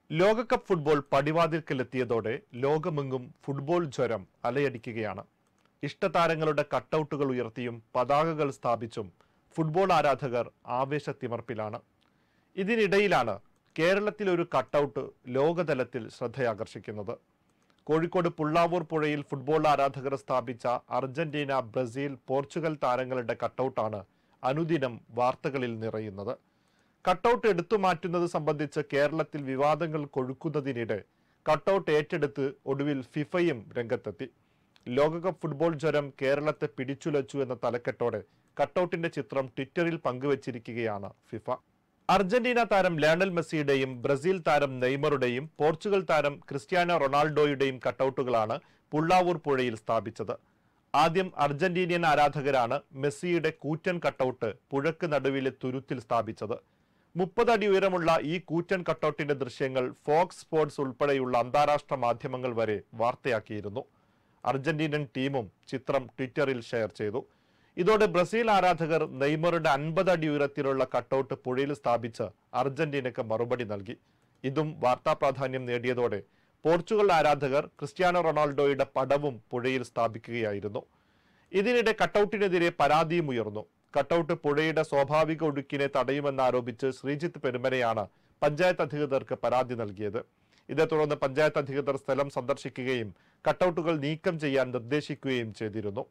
ലോകകപ്പ് ഫുട്ബോൾ പടിവാതിൽക്കലെത്തിയതോടെ ലോകമെങ്ങും ഫുട്ബോൾ ജ്വരം അലയടിക്കുകയാണ് ഇഷ്ടതാരങ്ങളുടെ കട്ടൗട്ടുകൾ ഉയർത്തിയും പതാകകൾ സ്ഥാപിച്ചും ഫുട്ബോൾ ആരാധകർ ആവേശത്തിമർപ്പിലാണ് ഇതിനിടയിലാണ് കേരളത്തിൽ ഒരു കട്ടൗട്ട് ലോകതലത്തിൽ ശ്രദ്ധയാകർഷിക്കുന്നത് കോഴിക്കോട് പുള്ളാവൂർ പുഴയിൽ ഫുട്ബോൾ ആരാധകർ സ്ഥാപിച്ച അർജന്റീന ബ്രസീൽ പോർച്ചുഗൽ താരങ്ങളുടെ കട്ടൗട്ടാണ് അനുദിനം വാർത്തകളിൽ നിറയുന്നത് കട്ടൗട്ട് എടുത്തു മാറ്റുന്നത് സംബന്ധിച്ച് കേരളത്തിൽ വിവാദങ്ങൾ കൊഴുക്കുന്നതിനിടെ കട്ടൗട്ട് ഏറ്റെടുത്ത് ഒടുവിൽ ഫിഫയും രംഗത്തെത്തി ലോകകപ്പ് ഫുട്ബോൾ ജ്വരം കേരളത്തെ പിടിച്ചുലച്ചു എന്ന തലക്കെട്ടോടെ കട്ടൗട്ടിന്റെ ചിത്രം ട്വിറ്ററിൽ പങ്കുവച്ചിരിക്കുകയാണ് ഫിഫ അർജന്റീന താരം ലയണൽ മെസ്സിയുടെയും ബ്രസീൽ താരം നെയ്മറുടെയും പോർച്ചുഗൽ താരം ക്രിസ്ത്യാനോ റൊണാൾഡോയുടെയും കട്ടൗട്ടുകളാണ് പുള്ളാവൂർ പുഴയിൽ സ്ഥാപിച്ചത് ആദ്യം അർജന്റീനിയൻ ആരാധകരാണ് മെസ്സിയുടെ കൂറ്റൻ കട്ടൗട്ട് പുഴക്ക് നടുവിലെ തുരുത്തിൽ സ്ഥാപിച്ചത് മുപ്പത് അടി ഉയരമുള്ള ഈ കൂറ്റൻ കട്ടൗട്ടിന്റെ ദൃശ്യങ്ങൾ ഫോക്സ് സ്പോർട്സ് ഉൾപ്പെടെയുള്ള അന്താരാഷ്ട്ര മാധ്യമങ്ങൾ വരെ വാർത്തയാക്കിയിരുന്നു അർജന്റീനൻ ടീമും ചിത്രം ട്വിറ്ററിൽ ഷെയർ ചെയ്തു ഇതോടെ ബ്രസീൽ ആരാധകർ നെയ്മറുടെ അൻപത് അടി ഉയരത്തിലുള്ള കട്ടൗട്ട് പുഴയിൽ സ്ഥാപിച്ച് അർജന്റീനയ്ക്ക് മറുപടി നൽകി ഇതും വാർത്താ പ്രാധാന്യം നേടിയതോടെ പോർച്ചുഗൽ ആരാധകർ ക്രിസ്ത്യാനോ റൊണാൾഡോയുടെ പടവും പുഴയിൽ സ്ഥാപിക്കുകയായിരുന്നു ഇതിനിടെ കട്ടൗട്ടിനെതിരെ പരാതിയും ഉയർന്നു കട്ടൗട്ട് പുഴയുടെ സ്വാഭാവിക ഒഴുക്കിനെ തടയുമെന്നാരോപിച്ച് ശ്രീജിത്ത് പെരുമനയാണ് പഞ്ചായത്ത് അധികൃതർക്ക് പരാതി നൽകിയത് ഇതേ തുടർന്ന് പഞ്ചായത്ത് അധികൃതർ സ്ഥലം സന്ദർശിക്കുകയും കട്ടൗട്ടുകൾ നീക്കം ചെയ്യാൻ നിർദ്ദേശിക്കുകയും ചെയ്തിരുന്നു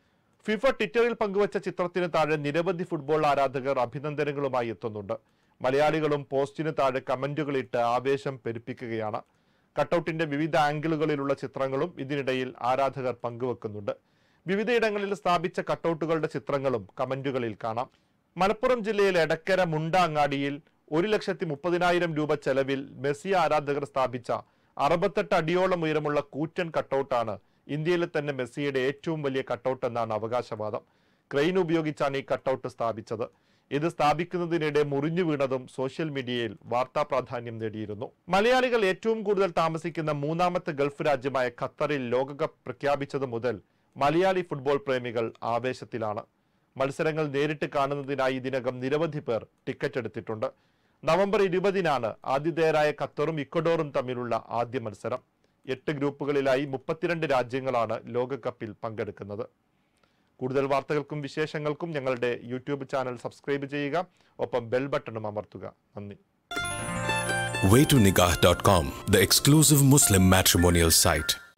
ഫിഫ ട്വിറ്ററിൽ പങ്കുവച്ച ചിത്രത്തിന് താഴെ നിരവധി ഫുട്ബോൾ ആരാധകർ അഭിനന്ദനങ്ങളുമായി എത്തുന്നുണ്ട് മലയാളികളും പോസ്റ്റിന് താഴെ കമന്റുകളിട്ട് ആവേശം പെരുപ്പിക്കുകയാണ് കട്ടൗട്ടിന്റെ വിവിധ ആംഗിളുകളിലുള്ള ചിത്രങ്ങളും ഇതിനിടയിൽ ആരാധകർ പങ്കുവെക്കുന്നുണ്ട് വിവിധയിടങ്ങളിൽ സ്ഥാപിച്ച കട്ടൗട്ടുകളുടെ ചിത്രങ്ങളും കമന്റുകളിൽ കാണാം മലപ്പുറം ജില്ലയിൽ എടക്കര മുണ്ട അങ്ങാടിയിൽ ഒരു ലക്ഷത്തി മുപ്പതിനായിരം രൂപ ചെലവിൽ മെസ്സി ആരാധകർ സ്ഥാപിച്ച അറുപത്തെട്ട് അടിയോളം ഉയരമുള്ള കൂറ്റൻ കട്ടൗട്ടാണ് ഇന്ത്യയിലെ തന്നെ മെസ്സിയുടെ ഏറ്റവും വലിയ കട്ടൗട്ട് എന്നാണ് അവകാശവാദം ക്രെയിൻ ഉപയോഗിച്ചാണ് ഈ കട്ടൗട്ട് സ്ഥാപിച്ചത് ഇത് സ്ഥാപിക്കുന്നതിനിടെ മുറിഞ്ഞു വീണതും സോഷ്യൽ മീഡിയയിൽ വാർത്താ പ്രാധാന്യം നേടിയിരുന്നു മലയാളികൾ ഏറ്റവും കൂടുതൽ താമസിക്കുന്ന മൂന്നാമത്തെ ഗൾഫ് രാജ്യമായ ഖത്തറിൽ ലോകകപ്പ് പ്രഖ്യാപിച്ചത് മുതൽ മലയാളി ഫുട്ബോൾ പ്രേമികൾ ആവേശത്തിലാണ് മത്സരങ്ങൾ നേരിട്ട് കാണുന്നതിനായി ഇതിനകം നിരവധി പേർ ടിക്കറ്റ് എടുത്തിട്ടുണ്ട് നവംബർ ഇരുപതിനാണ് ആതിഥേയരായ ഖത്തറും ഇക്വഡോറും തമ്മിലുള്ള ആദ്യ മത്സരം എട്ട് ഗ്രൂപ്പുകളിലായി മുപ്പത്തിരണ്ട് രാജ്യങ്ങളാണ് ലോകകപ്പിൽ പങ്കെടുക്കുന്നത് കൂടുതൽ വാർത്തകൾക്കും വിശേഷങ്ങൾക്കും ഞങ്ങളുടെ യൂട്യൂബ് ചാനൽ സബ്സ്ക്രൈബ് ചെയ്യുക ഒപ്പം ബെൽ ബട്ടണും അമർത്തുക നന്ദി waytonikah.com, the exclusive Muslim matrimonial site.